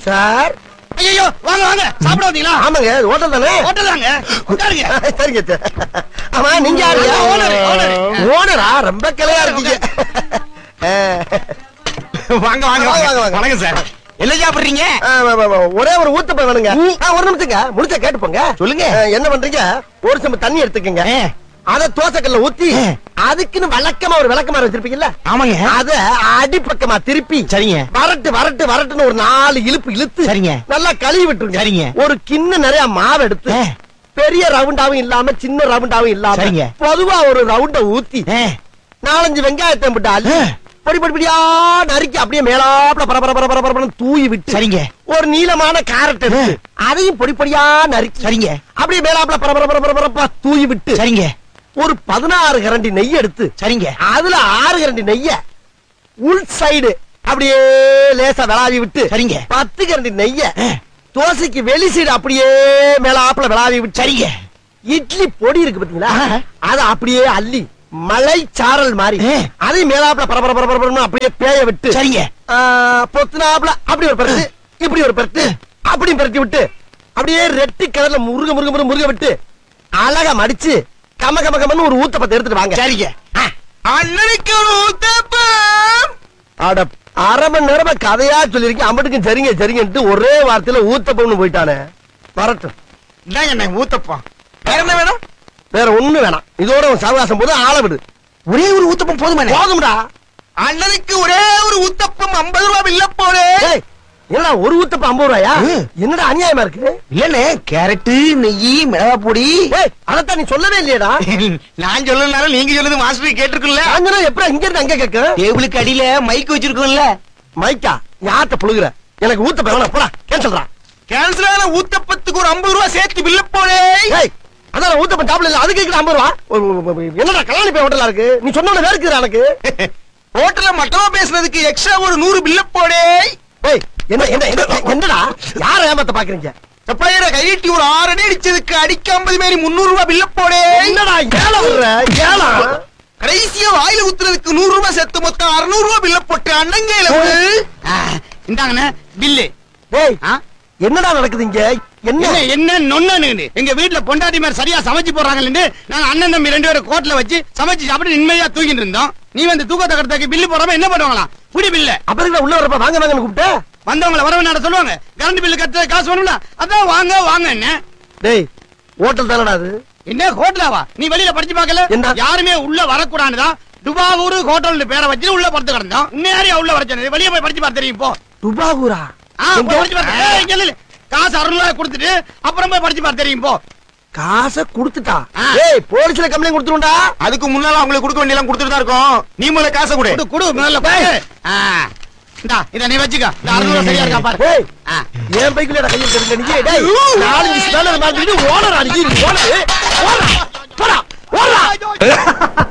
Sir ஐயோ வாங்க வாங்க சாப்பிட வந்தீங்களா ஆமாங்க ஹோட்டல் தானே ஹோட்டல் தாங்க உட்காருங்க சரிங்க சார். ஆமா நீங்க யாருங்க நான் owner, owner. ஓனரா ரொம்ப கிளையா இருக்கீங்க ஆ, வாங்க வாங்க வாங்க, வாங்க, வாங்க. வணக்கம் சார் என்ன சாப்பிடுறீங்க ஆ, வா, வா, வா. ஒரே ஒரு ஊத்தப்ப வேணுங்க ஆ, ஒரு நிமிஷங்க முடிச்ச கேட்டு போங்க சொல்லுங்க. ஆ, என்ன பண்றீங்க ஒரு சம்பு தண்ணி எடுத்துக்கங்க ஆ. அத தோசைக்கல்ல ஊத்தி ஆ. அதுக்குன்னு வழக்கமா ஒரு விளக்கமாறு வச்சிருப்பீங்கல்ல ஆமாங்க அத அடிப்பக்கமா திருப்பி சரிங்க வரட்டு வரட்டு வரட்டுன்னு ஒரு நாலு இழுப்பு இழுத்து சரிங்க. நல்லா கழுவி விட்டுருங்க சரிங்க. ஒரு கிண்ண நிறைய மாவு எடுத்து ஆ. பெரிய ரவுண்டாவும் இல்லாம சின்ன ரவுண்டாவும் இல்லாம சரிங்க. பொதுவா ஒரு ரவுண்ட ஊத்தி ஆ, நாலஞ்சு வெங்காயத்தை விட்டு அள்ளி ஆ. பொடி பொடி பொடியா நறுக்கி அப்படியே மேலாப்ல பர பர பர பர பரபரன்னு தூவி விட்டு சரிங்க ஒரு நீளமான கேரட் எடுத்து அதையும் பொடி பொடியா நறுக்கி சரிங்க அப்படியே மேலாப்ல பர பர பர பர பரப்பா தூவி விட்டு சரிங்க ஒரு பதினாறு கரண்டி நெய் எடுத்து சரிங்க அதுல ஆறு கரண்டி நெய்ய உள் சைடு அப்படியே லேசா விளாவி விட்டு சரிங்க. பத்து கரண்டி நெய்ய ஆ. தோசைக்கு வெளி சைடு அப்படியே மேலாப்ல விளாவி விட்டு சரிங்க இட்லி பொடி இருக்கு பாத்தீங்களா ஆ. அத அப்படியே அள்ளி மலை சாரல் மாதிரி ஆ. அதையும் மேலாப்ல பரபர பரபர பரபரன்னு அப்படியே பேய விட்டு சரிங்க ஆ, பொத்துனாப்ல அப்படி ஒரு பரட்டு இப்படி ஒரு பரட்டு அப்படி பரட்டி விட்டு அப்படியே ரெட்டி கலர்ல முருக முருக முருக முருக விட்டு அழகா மடிச்சு கம கம கமன்னு ஒரு ஊத்தப்பத்தை எடுத்துட்டு வாங்க சரிங்க அண்ணனுக்கு ஒரு ஊத்தப்பம் அட அரை மணி நேரமா கதையா சொல்லிருக்கேன் அம்பட்டுக்கும் சரிங்க சரிங்கன்ட்டு ஒரே வார்த்தையில ஊத்தப்பம்னு போயிட்டானே வரட்டும் இந்தாங்க அண்ணன் ஊத்தப்பம் வேற என்ன வேணும் வேற ஒண்ணு வேணாம் இதோட உன் சவகாசம் போது ஆள விடு ஒரே ஒரு ஊத்தப்பம் போதுமாண்ணே போதும்டா அண்ணனுக்கு ஒரே ஒரு ஊத்தப்பம் ஐம்பது ரூபாய் பில்ல போடு ஏய், என்னடா ஒரு ஊத்தப்பம் ஐம்பது ரூபாயா ம். என்னடா அநியாயமா இருக்கு இல்லண்ணே கேரட்டு நெய் மிளகா பொடி ஏய் அதத்தான் நீ சொல்லவே இல்லையடா நான் சொல்லனாலும் நீங்க சொல்லுது மாஸ்டர் கேட்டிருக்குல்ல சாயந்தரம் எப்படா இங்க இருந்து அங்க கேட்க டேபிளுக்கு அடியில மைக் வச்சிருக்கோம்ல மைக்கா யார்கிட்ட புழுகுற எனக்கு ஊத்தப்பம் வேணாம் போடா கேன்சல்டா கேன்சல் ஆன ஊத்தப்பத்துக்கு ஒரு ஐம்பது ரூபாய் சேர்த்து பில்ல போடு ஏய் அதான் ஊத்தப்பம் சாப்பிடல இல்ல அதுக்கு கேக்குற ஐம்பது ரூபா ஒரு- ஒரு- ஒரு- என்னடா கல்யாணி போய் ஹோட்டலா இருக்கு நீ சொன்ன வேறுக்குது எனக்கு ஹோட்டல்ல மட்டமா பேசுனதுக்கு எக்ஸ்ட்ரா ஒரு நூறு பில்ல போடு ஏய் என்ன என்ன என்ன- என்னடா யார ஏமாத்த பாக்குறீங்க சப்ளையரை கையிட்டி ஒரு ஆறு அடி அடிச்சதுக்கு அடிக்க ஐம்பது மாரி முந்நூறு ரூபாய் பில்ல போடு என்னடா ஏழ விடுற ஏழா கடைசியா வாயில ஊத்துறதுக்கு நூறு ரூபாய் சேர்த்து மொத்தம் அறுநூறு ரூபாய் பில்ல போட்டு அண்ணங்கையில இந்தாங்கண்ணே பில்லு ஏய் என்னடா நடக்குது இங்க என்ன என்ன என்ன நொன்னு எங்க வீட்டுல பொண்டாட்டி மாதிரி சரியா சமைச்சு போறாங்கன்னு நாங்க அண்ணன் தம்பி ரெண்டு பேரும் கோட்ல வச்சு சமைச்சு சாப்பிட்டு நிம்மதியா தூங்கிட்டு இருந்தோம் நீ வந்து தூக்கத்தை கடத்தாக்கு பில்லு போடாம என்ன பண்ணுவாங்களாம் புடி பில்ல அப்புறம் உள்ள வரப்ப வாங்க வாங்கன்னு கூப்பிட்ட வந்தவங்கள வரவு நட சொல்லுவாங்க கரண்ட் பில்லு கட்ட காசு வேணும்ல அதான் வாங்க வாங்க என்ன டேய் ஹோட்டல் தானடா அது என்ன ஹோட்டலாவா நீ வெளியில படிச்சு பார்க்கல என்ன? யாருமே உள்ள வரக்கூடாதுதான் துபாவூர் ஹோட்டல் பேரை வச்சு உள்ள படுத்து கிடந்தோம் இன்னும் உள்ள வர சொன்னது வெளியே போய் படிச்சு பார்த்து தெரியும் போ துபாகூரா ஆ, எங்க? போய் படிச்சு பாரு. ஏய், இங்க இல்ல. காசு அறுநூறு ரூபாய் கொடுத்துட்டு அப்புறம் போய் படிச்சு பார்த்து தெரியும் போ காசை குடுத்துட்டா ஆ. ஏய் போலீஸ்ல கம்ப்ளைண்ட் கொடுத்துருண்டா அதுக்கு முன்னால அவங்களுக்கு கொடுக்க வேண்டியெல்லாம் கொடுத்துட்டு தான் இருக்கோம் நீ முதல்ல காசை கொடு குடு குடு முதல்ல குடு. ஆ. இந்தா இத நீ வச்சுக்க இந்த அறுநூறு ரூபாய் சரியா இருக்கா பாரு ஏய் ஆ. என் பைக்குல கையில் தெரிஞ்ச நீ டேய் நாலஞ்சு ஸ்பேனர் மாட்டிட்டு ஓனர் அடிச்சு ஓனர் ஓடா போடா ஓடா